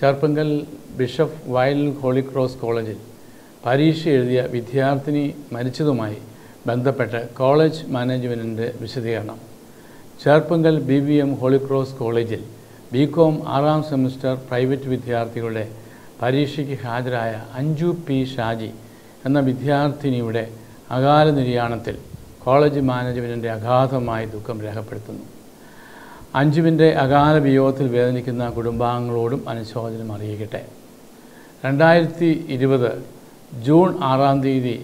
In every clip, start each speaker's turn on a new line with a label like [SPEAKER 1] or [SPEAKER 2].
[SPEAKER 1] Cherpunkal bishop Vayalil holy cross കോളേജിൽ പരീക്ഷ എഴുതിയ വിദ്യാർത്ഥിനി മരിച്ചതുമായി ബന്ധപ്പെട്ട് കോളേജ് മാനേജ്മെൻറ്റിൻ്റെ വിശദീകരണം Cherpunkal B B M holy cross കോളേജിൽ ബി കോം ആറാം സെമിസ്റ്റർ പ്രൈവറ്റ് വിദ്യാർത്ഥികളുടെ പരീക്ഷയ്ക്ക് ഹാജരായ അഞ്ജു പി ഷാജി എന്ന വിദ്യാർത്ഥിനിയുടെ അകാല നിര്യാണത്തിൽ കോളേജ് മാനേജ്മെൻറ്റിൻ്റെ അഗാധമായ ദുഃഖം രേഖപ്പെടുത്തുന്നു അഞ്ജുവിൻ്റെ അകാല വിയോഗത്തിൽ വേദനിക്കുന്ന കുടുംബാംഗങ്ങളോടും അനുശോചനം അറിയിക്കട്ടെ രണ്ടായിരത്തി ഇരുപത് ജൂൺ ആറാം തീയതി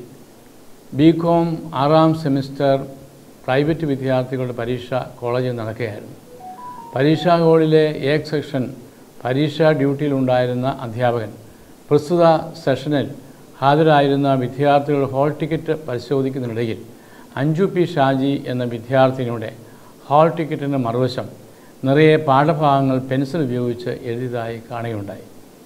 [SPEAKER 1] ബി കോം ആറാം സെമിസ്റ്റർ പ്രൈവറ്റ് വിദ്യാർത്ഥികളുടെ പരീക്ഷ കോളേജിൽ നടക്കുകയായിരുന്നു പരീക്ഷാ ഹാളിലെ എ സെക്ഷൻ പരീക്ഷാ ഡ്യൂട്ടിയിലുണ്ടായിരുന്ന അധ്യാപകൻ പ്രസ്തുത സെഷനിൽ ഹാജരായിരുന്ന വിദ്യാർത്ഥികളുടെ ഹാൾ ടിക്കറ്റ് പരിശോധിക്കുന്നതിനിടയിൽ അഞ്ജു പി ഷാജി എന്ന വിദ്യാർത്ഥിനിയുടെ ഹാൾ ടിക്കറ്റിൻ്റെ മറുവശം നിറയെ പാഠഭാഗങ്ങൾ പെൻസിൽ ഉപയോഗിച്ച് എഴുതിയതായി കാണുകയുണ്ടായി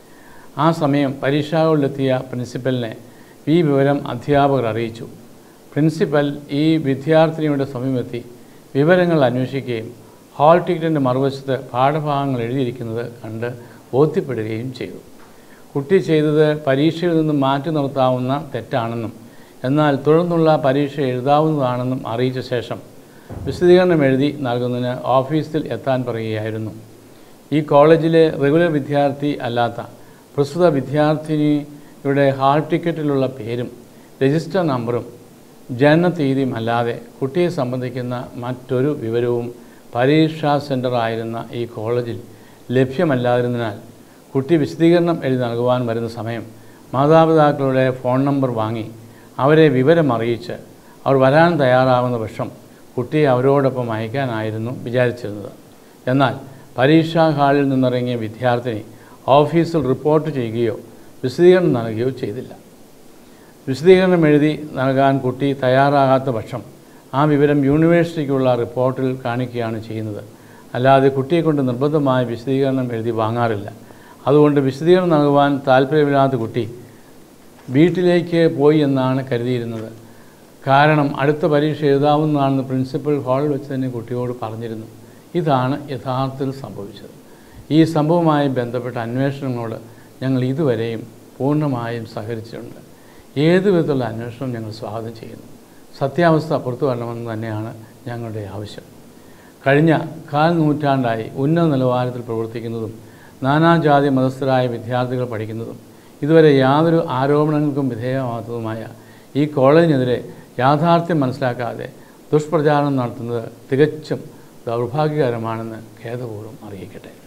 [SPEAKER 1] ആ സമയം പരീക്ഷാകളിലെത്തിയ പ്രിൻസിപ്പലിനെ ഈ വിവരം അധ്യാപകർ അറിയിച്ചു പ്രിൻസിപ്പൽ ഈ വിദ്യാർത്ഥിനിയുടെ സമീപെത്തി വിവരങ്ങൾ അന്വേഷിക്കുകയും ഹാൾ ടിക്കറ്റിൻ്റെ മറുവശത്ത് പാഠഭാഗങ്ങൾ എഴുതിയിരിക്കുന്നത് കണ്ട് ബോധ്യപ്പെടുകയും ചെയ്തു കുട്ടി ചെയ്തത് പരീക്ഷയിൽ നിന്നും മാറ്റി നിർത്താവുന്ന തെറ്റാണെന്നും എന്നാൽ തുടർന്നുള്ള പരീക്ഷ എഴുതാവുന്നതാണെന്നും അറിയിച്ച ശേഷം വിശദീകരണം എഴുതി നൽകുന്നതിന് ഓഫീസിൽ എത്താൻ പറയുകയായിരുന്നു ഈ കോളേജിലെ റെഗുലർ വിദ്യാർത്ഥി അല്ലാത്ത പ്രസ്തുത വിദ്യാർത്ഥിനിയുടെ ഹാൾ ടിക്കറ്റിലുള്ള പേരും രജിസ്റ്റർ നമ്പറും ജനനത്തീയതിയും അല്ലാതെ കുട്ടിയെ സംബന്ധിക്കുന്ന മറ്റൊരു വിവരവും പരീക്ഷാ സെൻ്ററായിരുന്ന ഈ കോളേജിൽ ലഭ്യമല്ലാതിരുന്നതിനാൽ കുട്ടി വിശദീകരണം എഴുതി നൽകുവാൻ വരുന്ന സമയം മാതാപിതാക്കളുടെ ഫോൺ നമ്പർ വാങ്ങി അവരെ വിവരം അറിയിച്ച് അവർ വരാൻ തയ്യാറാകുന്ന പക്ഷം കുട്ടിയെ അവരോടൊപ്പം അയക്കാനായിരുന്നു വിചാരിച്ചിരുന്നത് എന്നാൽ പരീക്ഷാ ഹാളിൽ നിന്നിറങ്ങിയ വിദ്യാർത്ഥിനി ഓഫീസിൽ റിപ്പോർട്ട് ചെയ്യുകയോ വിശദീകരണം നൽകുകയോ ചെയ്തില്ല വിശദീകരണം എഴുതി നൽകാൻ കുട്ടി തയ്യാറാകാത്ത പക്ഷം ആ വിവരം യൂണിവേഴ്സിറ്റിക്കുള്ള റിപ്പോർട്ടിൽ കാണിക്കുകയാണ് ചെയ്യുന്നത് അല്ലാതെ കുട്ടിയെ കൊണ്ട് നിർബന്ധമായ വിശദീകരണം എഴുതി വാങ്ങാറില്ല അതുകൊണ്ട് വിശദീകരണം നൽകുവാൻ താല്പര്യമില്ലാത്ത കുട്ടി വീട്ടിലേക്ക് പോയി എന്നാണ് കരുതിയിരുന്നത് കാരണം അടുത്ത പരീക്ഷ എഴുതാവുന്നതാണെന്ന് പ്രിൻസിപ്പൽ ഹാളിൽ വെച്ച് തന്നെ കുട്ടിയോട് പറഞ്ഞിരുന്നു ഇതാണ് യഥാർത്ഥത്തിൽ സംഭവിച്ചത് ഈ സംഭവവുമായി ബന്ധപ്പെട്ട അന്വേഷണങ്ങളോട് ഞങ്ങൾ ഇതുവരെയും പൂർണ്ണമായും സഹകരിച്ചിട്ടുണ്ട് ഏത് വിധത്തിലുള്ള അന്വേഷണം ഞങ്ങൾ സ്വാഗതം ചെയ്യുന്നു സത്യാവസ്ഥ പുറത്തു വരണമെന്ന് തന്നെയാണ് ഞങ്ങളുടെ ആവശ്യം കഴിഞ്ഞ കാൽ നൂറ്റാണ്ടായി ഉന്നത നിലവാരത്തിൽ പ്രവർത്തിക്കുന്നതും നാനാജാതി മതസ്ഥരായ വിദ്യാർത്ഥികൾ പഠിക്കുന്നതും ഇതുവരെ യാതൊരു ആരോപണങ്ങൾക്കും വിധേയമാകാത്തതുമായ ഈ കോളേജിനെതിരെ യാഥാർത്ഥ്യം മനസ്സിലാക്കാതെ ദുഷ്പ്രചാരണം നടത്തുന്നത് തികച്ചും ദൗർഭാഗ്യകരമാണെന്ന് ഖേദപൂർവ്വം അറിയിക്കട്ടെ